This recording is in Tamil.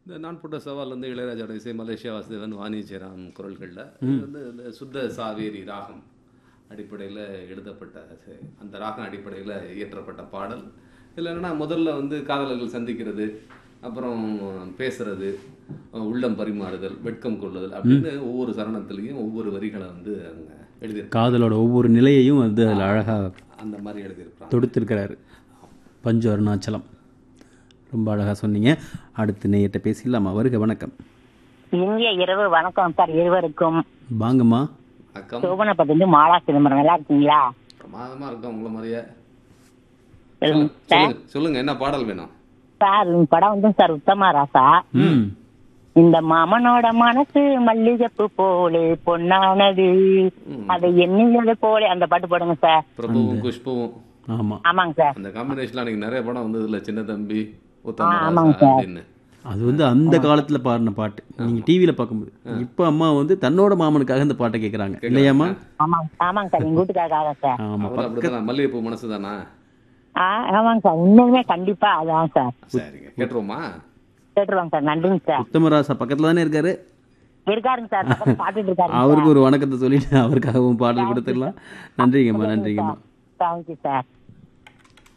இந்த நான் போட்ட சவால் வந்து இளையராஜாவோட இசை மலேசியா வாசுதேவன் வாணி ஜெயராம் குரல்களில் இது வந்து இந்த சுத்த சாவேரி ராகம் அடிப்படையில் எழுதப்பட்ட ச- அந்த ராகம் அடிப்படையில் இயற்றப்பட்ட பாடல் இதில் என்னன்னா முதல்ல வந்து காதலர்கள் சந்திக்கிறது அப்புறம் பேசுறது உள்ளம் பரிமாறுதல் வெட்கம் கொள்ளுதல் அப்படின்னு ஒவ்வொரு சரணத்துலேயும் ஒவ்வொரு வரிகளை வந்து அங்கே எழுதியிருக்காங்க காதலோட ஒவ்வொரு நிலையையும் வந்து அதில் அழகாக அந்த மாதிரி எழுதியிருப்பாங்க தொடுத்திருக்கிறாரு பஞ்சு அருணாச்சலம் ரொம்ப அழகாக சொன்னீங்க அடுத்து நேயர்கிட்ட பேசிடலாமா வருக வணக்கம் இனிய இரவு வணக்கம் சார் இருவருக்கும் வாங்கம்மா அக்கம் சோபனப்பட்டு மாலா சிதம்பரம் நல்லா இருக்கீங்களா பிரமாதமாக இருக்கும் உங்களை மாதிரியே சொல்லுங்க சார் சொல்லுங்க சொல்லுங்க என்ன பாடல் வேணும் சார் இந்த படம் வந்து சார் உத்தமா ராசா ம் இந்த மாமனோட மனசு மல்லிகைப்பூ போலே பொன்னானது அதை எண்ணியது போலே அந்த பாட்டு போடுங்க சார் பிரபுவும் குஷ்புவும் ஆமாம் ஆமாங்க சார் அந்த காம்பினேஷன்ல அன்னைக்கு நிறைய படம் வந்ததுல சின்ன தம்பி ஆ, உத்தம ஆமாங்க ராசா அப்படின்னு அது வந்து அந்த காலத்தில் பாடின பாட்டு நீங்கள் டிவியில் பார்க்கும்போது இப்போ அம்மா வந்து தன்னோட மாமனுக்காக இந்த பாட்டை கேட்குறாங்க இல்லையாம்மா ஆமாங்க ஆமாங்க சார் எங்க வீட்டுக்காக சார் ஆமாம் அவர் அப்படிதான் மல்லிகைப்பூ மனசு தானா ஆ ஆமாங்க சார் உண்மையுமே கண்டிப்பா அதான் சார் சரிங்க கேட்டுருவோமா கேட்டுருவாங்க சார் நன்றிங்க சார் உத்தமராசா பக்கத்தில் தானே இருக்காரு இருக்காருங்க சார் பக்கத்துல பாத்துட்டு இருக்காருங்க அவருக்கு ஒரு வணக்கத்தை சொல்லிட்டு அவருக்காகவும் பாடல் கொடுத்துடலாம் நன்றிங்கம்மா நன்றிங்கம்மா தேங்க்யூ சார்